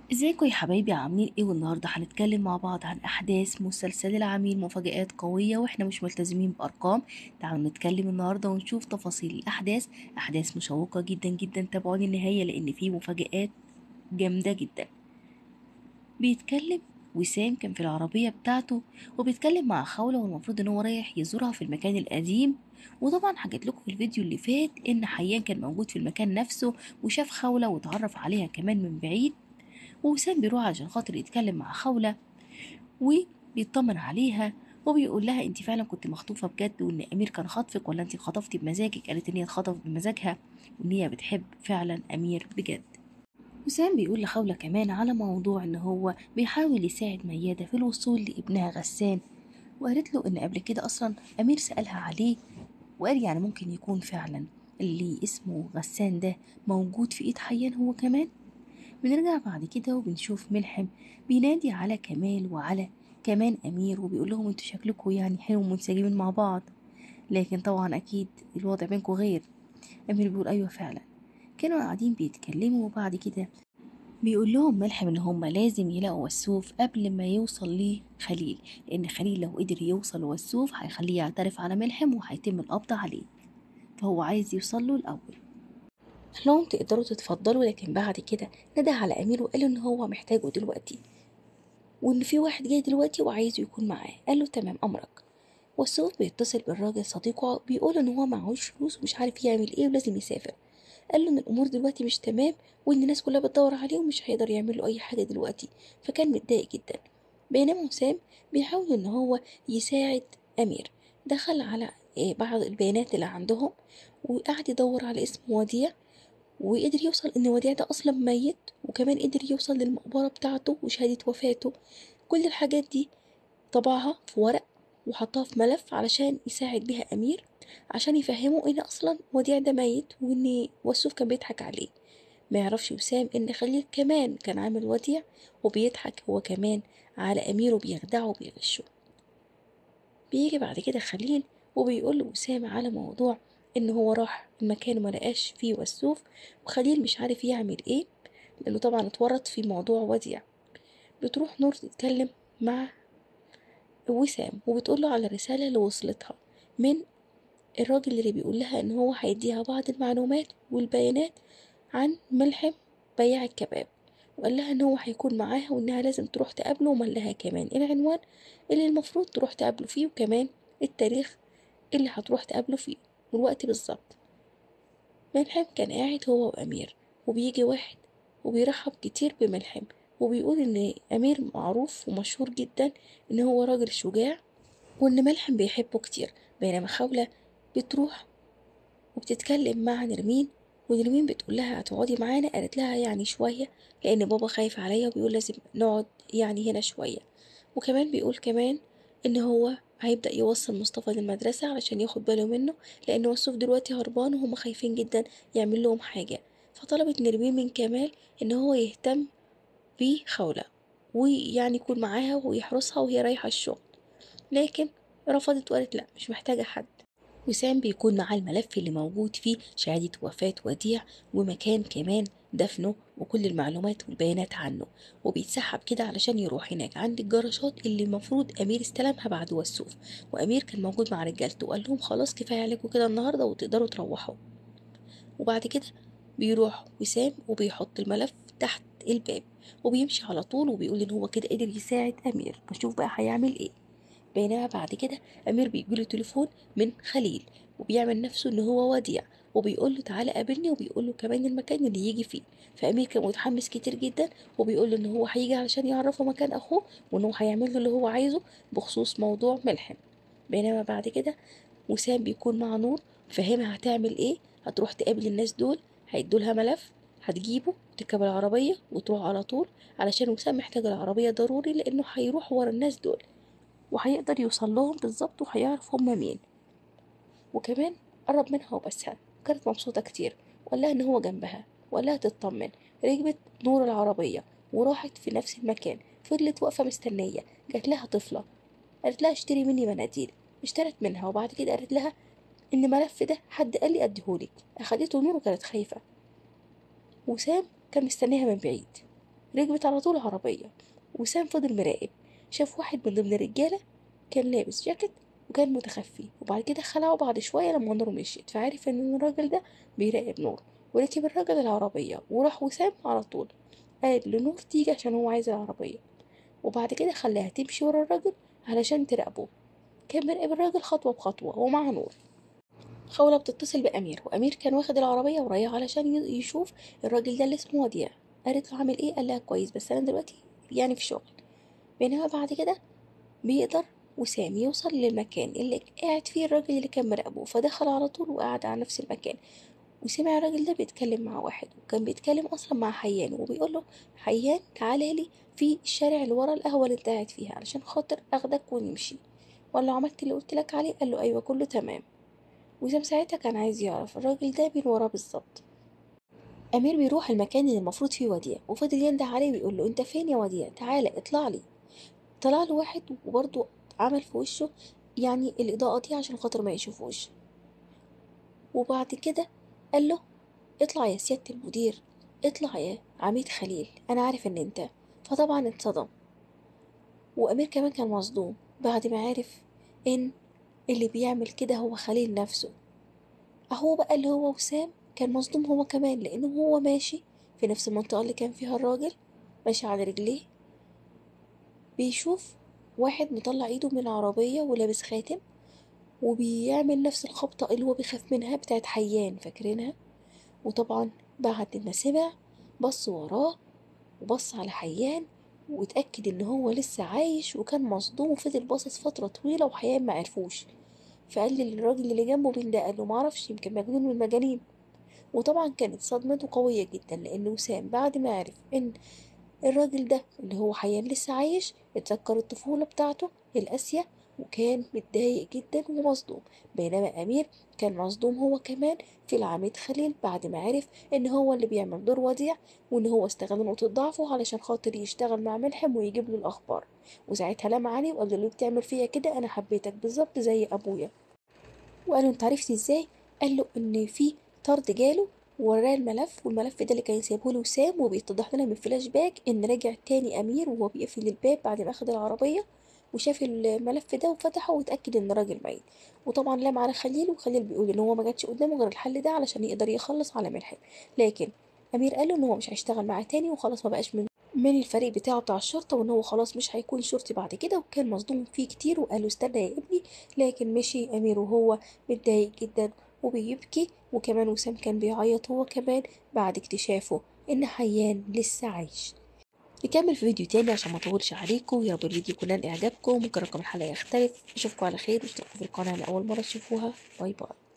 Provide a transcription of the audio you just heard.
ازيكم يا حبايبي عاملين ايه والنهارده هنتكلم مع بعض عن احداث مسلسل العميل مفاجآت قوية واحنا مش ملتزمين بارقام تعالوا نتكلم النهارده ونشوف تفاصيل الاحداث احداث مشوقة جدا جدا تابعوني النهاية لان في مفاجآت جامدة جدا بيتكلم وسام كان في العربية بتاعته وبيتكلم مع خولة والمفروض ان هو رايح يزورها في المكان القديم وطبعا حكيت لكم في الفيديو اللي فات ان حيان كان موجود في المكان نفسه وشاف خولة واتعرف عليها كمان من بعيد ووسام بيروح عشان خاطر يتكلم مع خولة وبيطمن عليها وبيقول لها انت فعلا كنت مخطوفة بجد وان امير كان خاطفك ولا انت اتخطفتي بمزاجك قالت ان هي اتخطفت بمزاجها وان هي بتحب فعلا امير بجد وسام بيقول لخولة كمان على موضوع ان هو بيحاول يساعد ميادة في الوصول لابنها غسان وقالت له ان قبل كده اصلا امير سألها عليه وقال يعني ممكن يكون فعلا اللي اسمه غسان ده موجود في ايد حيان هو كمان بنرجع بعد كده وبنشوف ملحم بينادي على كمال وعلى كمان أمير وبيقول لهم انتوا شكلكم يعني حلو ومنسجمين مع بعض لكن طبعا أكيد الوضع بينكم غير أمير بيقول أيوة فعلا كانوا قاعدين بيتكلموا وبعد كده بيقول لهم ملحم ان هم لازم يلاقوا وسوف قبل ما يوصل ليه خليل لان خليل لو قدر يوصل لوسوف هيخليه يعترف على ملحم وهيتم القبض عليه فهو عايز يوصل له الاول قال لهم تقدروا تتفضلوا لكن بعد كده نده على امير وقال ان هو محتاجه دلوقتي وان في واحد جاي دلوقتي وعايزه يكون معاه قال له تمام امرك والسوف بيتصل بالراجل صديقه بيقول ان هو معهوش فلوس ومش عارف يعمل ايه ولازم يسافر قال له ان الامور دلوقتي مش تمام وان الناس كلها بتدور عليه ومش هيقدر يعمل له اي حاجه دلوقتي فكان متضايق جدا بينما وسام بيحاول ان هو يساعد امير دخل على بعض البيانات اللي عندهم وقعد يدور على اسم وديع وقدر يوصل ان وديع ده اصلا ميت وكمان قدر يوصل للمقبرة بتاعته وشهادة وفاته كل الحاجات دي طبعها في ورق وحطها في ملف علشان يساعد بيها امير عشان يفهمه ان اصلا وديع ده ميت وان وسوف كان بيضحك عليه ما يعرفش وسام ان خليل كمان كان عامل وديع وبيضحك هو كمان على امير وبيخدعه وبيغشه بيجي بعد كده خليل وبيقول لوسام على موضوع ان هو راح المكان وما لقاش فيه وسوف وخليل مش عارف يعمل ايه لانه طبعا اتورط في موضوع وديع بتروح نور تتكلم مع وسام وبتقول له على الرسالة اللي وصلتها من الراجل اللي بيقول لها ان هو هيديها بعض المعلومات والبيانات عن ملحم بياع الكباب وقال لها ان هو هيكون معاها وانها لازم تروح تقابله ومن لها كمان العنوان اللي المفروض تروح تقابله فيه وكمان التاريخ اللي هتروح تقابله فيه والوقت بالظبط ملحم كان قاعد هو وأمير وبيجي واحد وبيرحب كتير بملحم وبيقول إن أمير معروف ومشهور جدا إن هو راجل شجاع وإن ملحم بيحبه كتير بينما خولة بتروح وبتتكلم مع نرمين ونرمين بتقول لها هتقعدي معانا قالت لها يعني شوية لأن بابا خايف عليا وبيقول لازم نقعد يعني هنا شوية وكمان بيقول كمان إن هو هيبدأ يوصل مصطفى للمدرسة علشان ياخد باله منه لأن وسوف دلوقتي هربان وهم خايفين جدا يعمل لهم حاجة فطلبت نرمين من كمال إن هو يهتم بخولة ويعني يكون معاها ويحرسها وهي رايحة الشغل لكن رفضت وقالت لا مش محتاجة حد وسام بيكون معاه الملف اللي موجود فيه شهادة وفاة وديع ومكان كمان دفنه وكل المعلومات والبيانات عنه وبيتسحب كده علشان يروح هناك عند الجراشات اللي المفروض أمير استلمها بعد وسوف وأمير كان موجود مع رجالته وقال لهم خلاص كفاية عليكم كده النهاردة وتقدروا تروحوا وبعد كده بيروح وسام وبيحط الملف تحت الباب وبيمشي على طول وبيقول ان هو كده قدر يساعد امير بشوف بقى هيعمل ايه بينما بعد كده امير بيجيله تليفون من خليل وبيعمل نفسه ان هو وديع وبيقول له تعالى قابلني وبيقول له كمان المكان اللي يجي فيه فامير كان متحمس كتير جدا وبيقول له ان هو هيجي علشان يعرفه مكان اخوه وان هو هيعمل له اللي هو عايزه بخصوص موضوع ملحم بينما بعد كده وسام بيكون مع نور فاهمها هتعمل ايه هتروح تقابل الناس دول هيدولها ملف هتجيبه تركب العربية وتروح على طول علشان وسام محتاج العربية ضروري لأنه هيروح ورا الناس دول وهيقدر يوصل لهم بالظبط وهيعرف هما مين وكمان قرب منها وبسها كانت مبسوطة كتير وقال لها إن هو جنبها وقال لها تطمن ركبت نور العربية وراحت في نفس المكان فضلت واقفة مستنية جات لها طفلة قالت لها اشتري مني مناديل اشترت منها وبعد كده قالت لها إن ملف ده حد قال لي أديهولك أخدته نور وكانت خايفة وسام كان مستنيها من بعيد ركبت على طول عربية وسام فضل مراقب شاف واحد من ضمن الرجالة كان لابس جاكيت وكان متخفي وبعد كده خلعه بعد شوية لما نور مشيت فعرف ان الراجل ده بيراقب نور وركب الراجل العربية وراح وسام على طول قال لنور تيجي عشان هو عايز العربية وبعد كده خلاها تمشي ورا الراجل علشان تراقبه كان بيراقب الراجل خطوة بخطوة ومع نور خولة بتتصل بأمير وأمير كان واخد العربية ورايح علشان ي- يشوف الراجل ده اللي اسمه وديع قالت له عامل ايه قال لها كويس بس أنا دلوقتي يعني في شغل بينما بعد كده بيقدر وسام يوصل للمكان اللي قاعد فيه الراجل اللي كان مراقبه فدخل على طول وقعد على نفس المكان وسمع الراجل ده بيتكلم مع واحد وكان بيتكلم اصلا مع حيان وبيقول له حيان تعالى لي في الشارع اللي ورا القهوه اللي انت قاعد فيها علشان خاطر اخدك ونمشي ولا عملت اللي قلت لك عليه قال له ايوه كله تمام وسام ساعتها كان عايز يعرف الراجل ده مين وراه بالظبط امير بيروح المكان اللي المفروض فيه وديع وفضل ينده عليه ويقول له انت فين يا وديع تعالى اطلع لي طلع له واحد وبرضه عمل في وشه يعني الإضاءة دي عشان خاطر ما يشوفوش وبعد كده قال له اطلع يا سيادة المدير اطلع يا عميد خليل أنا عارف إن أنت فطبعا اتصدم وأمير كمان كان مصدوم بعد ما عرف إن اللي بيعمل كده هو خليل نفسه أهو بقى اللي هو وسام كان مصدوم هو كمان لأنه هو ماشي في نفس المنطقة اللي كان فيها الراجل ماشي على رجليه بيشوف واحد مطلع ايده من العربية ولابس خاتم وبيعمل نفس الخبطة اللي هو بيخاف منها بتاعت حيان فاكرينها وطبعا بعد ما سمع بص وراه وبص على حيان واتأكد ان هو لسه عايش وكان مصدوم وفضل باصص فترة طويلة وحيان ما عرفوش فقال للراجل اللي جنبه مين ده قال له معرفش يمكن مجنون من المجانين وطبعا كانت صدمته قوية جدا لأن وسام بعد ما عرف إن الراجل ده اللي هو حيان لسه عايش اتذكر الطفولة بتاعته القاسية وكان متضايق جدا ومصدوم بينما أمير كان مصدوم هو كمان في العميد خليل بعد ما عرف إن هو اللي بيعمل دور وديع وإن هو استغل نقطة ضعفه علشان خاطر يشتغل مع ملحم ويجيب له الأخبار وساعتها لمع عليه وقال له ليه بتعمل فيا كده أنا حبيتك بالظبط زي أبويا وقال له أنت عرفت إزاي؟ قال له إن في طرد جاله وراه الملف والملف ده اللي كان سايبه له وسام وبيتضح لنا من فلاش باك ان رجع تاني امير وهو بيقفل الباب بعد ما اخد العربيه وشاف الملف ده وفتحه واتاكد ان الراجل ميت وطبعا لام على خليل وخليل بيقول ان هو ما جاتش قدامه غير الحل ده علشان يقدر يخلص على ملحم لكن امير قال له ان هو مش هيشتغل معاه تاني وخلاص ما بقاش من من الفريق بتاعه بتاع الشرطة وان هو خلاص مش هيكون شرطي بعد كده وكان مصدوم فيه كتير وقال له استنى يا ابني لكن مشي امير وهو متضايق جدا وبيبكي وكمان وسام كان بيعيط هو كمان بعد اكتشافه ان حيان لسه عايش نكمل في فيديو تاني عشان ما اطولش عليكم يا رب الفيديو يكون نال اعجابكم ممكن رقم الحلقه يختلف اشوفكم على خير واشتركوا في القناه لاول مره تشوفوها باي باي